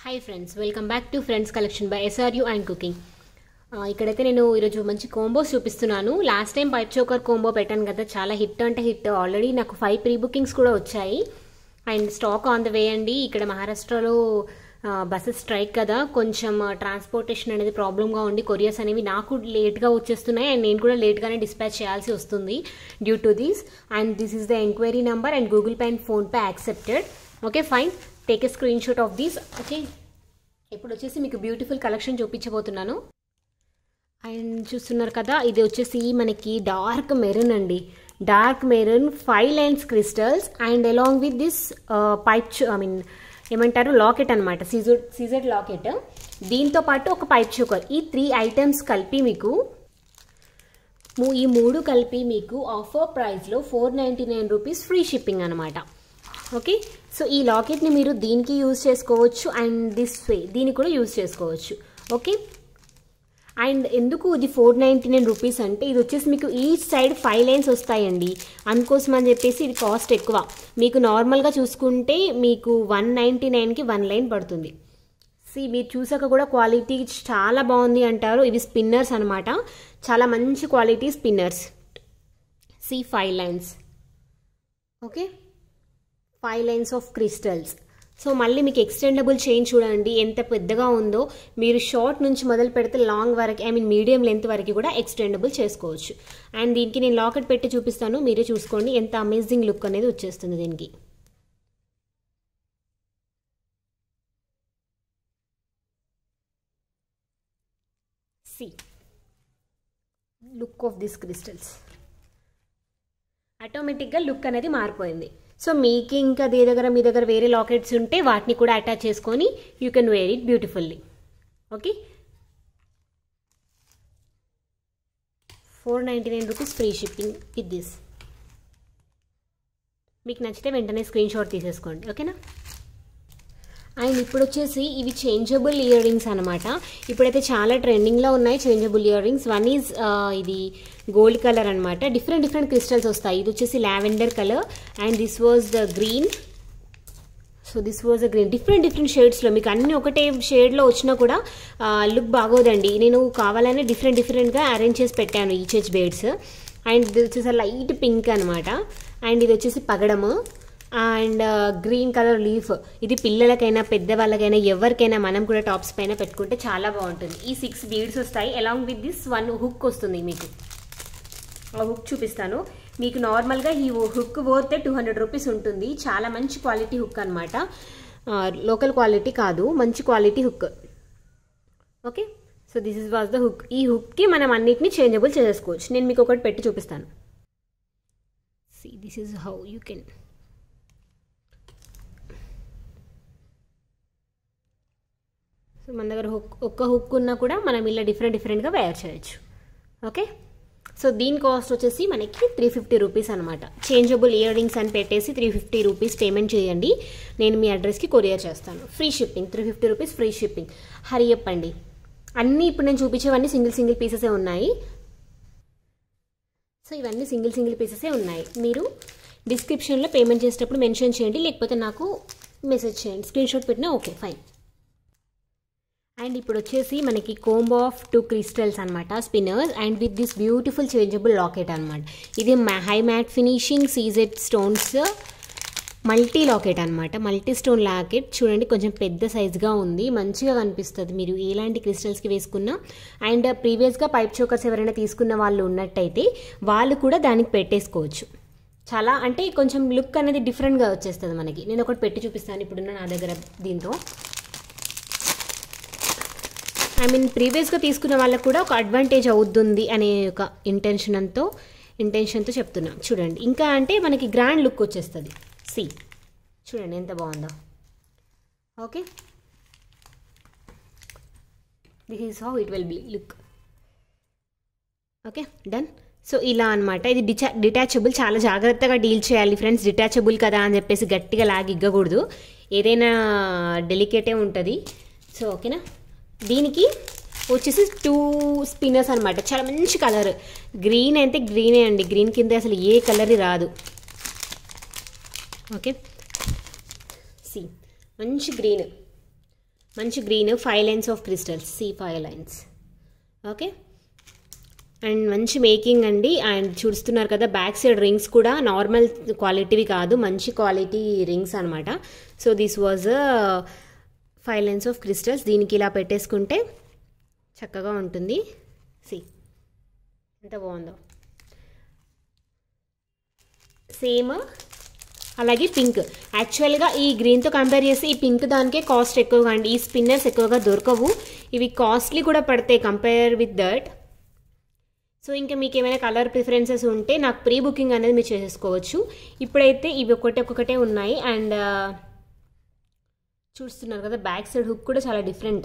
Hi friends welcome back to friends collection by SRU and cooking ఇక్కడైతే నేను ఈరోజు మంచి కోంబోస్ చూపిస్తున్నాను last time pipe choker combo పెట్టాను కదా చాలా హిట్ అంటే హిట్ ఆల్రెడీ నాకు ఫైవ్ ప్రీ బుకింగ్స్ కూడా వచ్చాయి and stock on the way అండి ఇక్కడ మహారాష్ట్రలో బస్సెస్ స్ట్రైక్ కదా కొంచెం ట్రాన్స్పోర్టేషన్ అనేది ప్రాబ్లమ్గా ఉండి కొరియర్స్ అనేవి నాకు లేట్గా వచ్చేస్తున్నాయి అండ్ నేను కూడా లేట్గానే డిస్పాచ్ చేయాల్సి వస్తుంది due to this and this is the enquiry number and Google Pay and PhonePe accepted okay fine take a screenshot of these okay ఇప్పుడు వచ్చేసి మీకు బ్యూటిఫుల్ కలెక్షన్ చూపించబోతున్నాను అండ్ చూస్తున్నారు కదా ఇది వచ్చేసి మనకి డార్క్ మెరూన్ అండి dark maroon five lines crystals and along with this pipe I mean ఏమంటారు లాకెట్ అనమాట సీజర్ సీజర్ లాకెట్ దీంతో పాటు ఒక పైప్ చోకర్ ఈ త్రీ ఐటమ్స్ కలిపి మీకు ఈ మూడు కలిపి మీకు ఆఫర్ ప్రైస్లో four ninety nine rupees free shipping అనమాట ఓకే సో ఈ లాకెట్ని మీరు దీనికి యూజ్ చేసుకోవచ్చు అండ్ దిస్ వే దీనికి కూడా యూజ్ చేసుకోవచ్చు ఓకే అండ్ ఎందుకు ఇది ఫోర్ నైంటీ నైన్ రూపీస్ అంటే ఇది వచ్చేసి మీకు ఈచ్ సైడ్ ఫైవ్ లైన్స్ వస్తాయండి అందుకోసం అని చెప్పేసి ఇది కాస్ట్ ఎక్కువ మీకు నార్మల్గా చూసుకుంటే మీకు వన్ నైంటీ నైన్కి వన్ లైన్ పడుతుంది సి మీరు చూసాక కూడా క్వాలిటీ చాలా బాగుంది అంటారు ఇవి స్పిన్నర్స్ అనమాట చాలా మంచి quality spinners see five lines okay five lines of crystals so మళ్ళీ మీకు ఎక్స్టెండబుల్ చైన్ చూడండి ఎంత పెద్దగా ఉందో మీరు షార్ట్ నుంచి మొదలు పెడితే లాంగ్ వరకు ఐ మీన్ మీడియం లెంత్ వరకు కూడా ఎక్స్టెండబుల్ చేసుకోవచ్చు అండ్ దీనికి నేను లాకెట్ పెట్టి చూపిస్తాను మీరే చూసుకోండి ఎంత అమేజింగ్ లుక్ అనేది వచ్చేస్తుంది దీనికి see look of this crystals ఆటోమేటిక్గా లుక్ అనేది మారిపోయింది సో మీకు ఇంకా దే దగ్గర మీ దగ్గర వేరే లాకెట్స్ ఉంటే వాటిని కూడా అటాచ్ చేసుకొని you can wear it beautifully okay four ninety nine rupees free shipping with this మీకు నచ్చితే వెంటనే స్క్రీన్ షాట్ తీసేసుకోండి ఓకేనా అండ్ ఇప్పుడు వచ్చేసి ఇవి చేంజబుల్ ఇయర్ రింగ్స్ అనమాట ఇప్పుడైతే చాలా ట్రెండింగ్లో ఉన్నాయి changeable earrings one is ఇది గోల్డ్ కలర్ అనమాట డిఫరెంట్ డిఫరెంట్ క్రిస్టల్స్ వస్తాయి ఇది వచ్చేసి lavender colour and this was the green so this was the green different different షేడ్స్లో మీకు అన్ని ఒకటే షేడ్లో వచ్చినా కూడా లుక్ బాగోదండి నేను కావాలనే డిఫరెంట్ డిఫరెంట్గా అరేంజ్ చేసి పెట్టాను ఈచ్ బేడ్స్ అండ్ ఇది వచ్చేసి లైట్ పింక్ అనమాట అండ్ ఇది వచ్చేసి పగడము అండ్ గ్రీన్ కలర్ లీఫ్ ఇది పిల్లలకైనా పెద్దవాళ్ళకైనా ఎవరికైనా మనం కూడా టాప్స్ పైన పెట్టుకుంటే చాలా బాగుంటుంది ఈ సిక్స్ బీడ్స్ వస్తాయి along with this one hook వస్తుంది మీకు ఆ హుక్ చూపిస్తాను మీకు నార్మల్గా ఈ హుక్ పోతే టూ హండ్రెడ్ రూపీస్ ఉంటుంది చాలా మంచి క్వాలిటీ హుక్ అనమాట లోకల్ క్వాలిటీ కాదు మంచి quality hook okay so this is was the hook ఈ హుక్కి మనం అన్నిటిని చేంజబుల్ చేసుకోవచ్చు నేను మీకు ఒకటి పెట్టి చూపిస్తాను see this is how you can so మన దగ్గర హుక్ ఒక్క హుక్ ఉన్నా కూడా మనం ఇలా డిఫరెంట్ డిఫరెంట్గా వేర్ చేయొచ్చు ఓకే సో దీని కాస్ట్ వచ్చేసి మనకి త్రీ ఫిఫ్టీ రూపీస్ అనమాట చేంజబుల్ ఇయర్ రింగ్స్ అని పెట్టేసి త్రీ ఫిఫ్టీ రూపీస్ పేమెంట్ చేయండి నేను మీ అడ్రస్కి కొరియర్ చేస్తాను free shipping three fifty rupees free shipping Hari చెప్పండి అన్నీ ఇప్పుడు నేను చూపించేవన్నీ సింగిల్ సింగిల్ పీసెసే ఉన్నాయి సో ఇవన్నీ సింగిల్ సింగిల్ పీసెసే ఉన్నాయి మీరు డిస్క్రిప్షన్లో పేమెంట్ చేసేటప్పుడు మెన్షన్ చేయండి లేకపోతే నాకు మెసేజ్ చేయండి స్క్రీన్ షాట్ పెట్టినా ఓకే ఫైన్ అండ్ ఇప్పుడు వచ్చేసి మనకి కోంబో ఆఫ్ టూ క్రిస్టల్స్ అనమాట spinners and with this beautiful changeable locket అనమాట ఇది high matte finishing CZ stones multi locket అనమాట మల్టీ స్టోన్ లాకెట్ చూడండి కొంచెం పెద్ద సైజుగా ఉంది మంచిగా కనిపిస్తుంది మీరు ఎలాంటి క్రిస్టల్స్కి వేసుకున్నా అండ్ ప్రీవియస్గా పైప్ చోకర్స్ ఎవరైనా తీసుకున్న వాళ్ళు ఉన్నట్టయితే వాళ్ళు కూడా దానికి పెట్టేసుకోవచ్చు చాలా అంటే కొంచెం లుక్ అనేది డిఫరెంట్గా వచ్చేస్తుంది మనకి నేను ఒకటి పెట్టి చూపిస్తాను ఇప్పుడున్న నా దగ్గర దీంతో ఐ మీన్ ప్రీవియస్గా తీసుకున్న వాళ్ళకు కూడా ఒక అడ్వాంటేజ్ అవుతుంది అనే ఒక ఇంటెన్షన్తో ఇంటెన్షన్తో చెప్తున్నాం చూడండి ఇంకా అంటే మనకి గ్రాండ్ లుక్ వచ్చేస్తుంది సి చూడండి ఎంత బాగుందో okay this is how it will be look okay done so ఇలా అనమాట ఇది డిచా డిటాచబుల్ చాలా జాగ్రత్తగా డీల్ చేయాలి ఫ్రెండ్స్ డిటాచబుల్ కదా అని చెప్పేసి గట్టిగా లాగి ఇగ్గకూడదు ఏదైనా డెలికేటే ఉంటుంది సో ఓకేనా దీనికి వచ్చేసి టూ స్పిన్నర్స్ అనమాట చాలా మంచి కలర్ గ్రీన్ అయితే గ్రీనే అండి గ్రీన్ కింద అసలు ఏ కలర్ రాదు ఓకే సి మంచి గ్రీన్ మంచి green five lines of crystals see five lines okay and మంచి మేకింగ్ అండి అండ్ చూస్తున్నారు కదా బ్యాక్ సైడ్ రింగ్స్ కూడా నార్మల్ క్వాలిటీవి కాదు మంచి క్వాలిటీ రింగ్స్ అనమాట so this was five lines of crystals దీనికి ఇలా పెట్టేసుకుంటే చక్కగా ఉంటుంది సి ఎంత బాగుందో సేమ్ అలాగే పింక్ యాక్చువల్గా ఈ గ్రీన్తో కంపేర్ చేస్తే ఈ పింక్ దానికే కాస్ట్ ఎక్కువగా అండి ఈ స్పిన్నర్స్ ఎక్కువగా దొరకవు ఇవి కాస్ట్లీ కూడా పడతాయి కంపేర్ విత్ దట్ సో ఇంకా మీకు ఏమైనా కలర్ ప్రిఫరెన్సెస్ ఉంటే నాకు ప్రీ బుకింగ్ అనేది మీరు చేసేసుకోవచ్చు ఇప్పుడైతే ఇవి ఒకటి ఒక్కొక్కటే ఉన్నాయి అండ్ చూస్తున్నారు కదా బ్యాక్ సైడ్ హుక్ కూడా చాలా డిఫరెంట్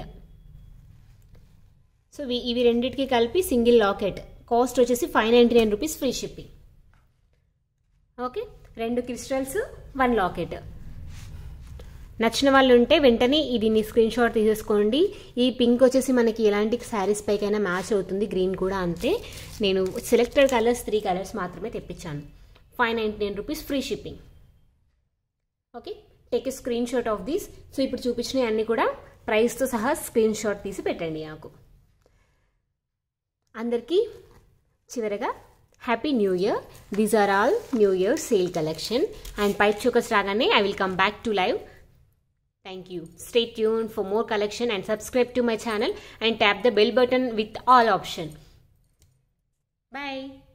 సో ఇవి ఇవి రెండింటికి కలిపి సింగిల్ లాకెట్ కాస్ట్ వచ్చేసి five ninety nine rupees free shipping okay రెండు క్రిస్టల్స్ వన్ లాకెట్ నచ్చిన వాళ్ళు ఉంటే వెంటనే దీన్ని స్క్రీన్ షాట్ తీసేసుకోండి ఈ పింక్ వచ్చేసి మనకి ఎలాంటి శారీస్ పైకైనా మ్యాచ్ అవుతుంది గ్రీన్ కూడా అంతే నేను సెలెక్టెడ్ కలర్స్ త్రీ కలర్స్ మాత్రమే తెప్పించాను five ninety nine rupees free shipping okay take a screenshot of these so ఇప్పుడు చూపించినవి అన్నీ కూడా ప్రైస్తో సహా స్క్రీన్ షాట్ తీసి పెట్టండి నాకు అందరికీ చివరగా happy new year these are all new year sale collection and pipe chokers రాగానే I will come back to live Thank you. Stay tuned for more collection and subscribe to my channel and tap the bell button with all option. Bye.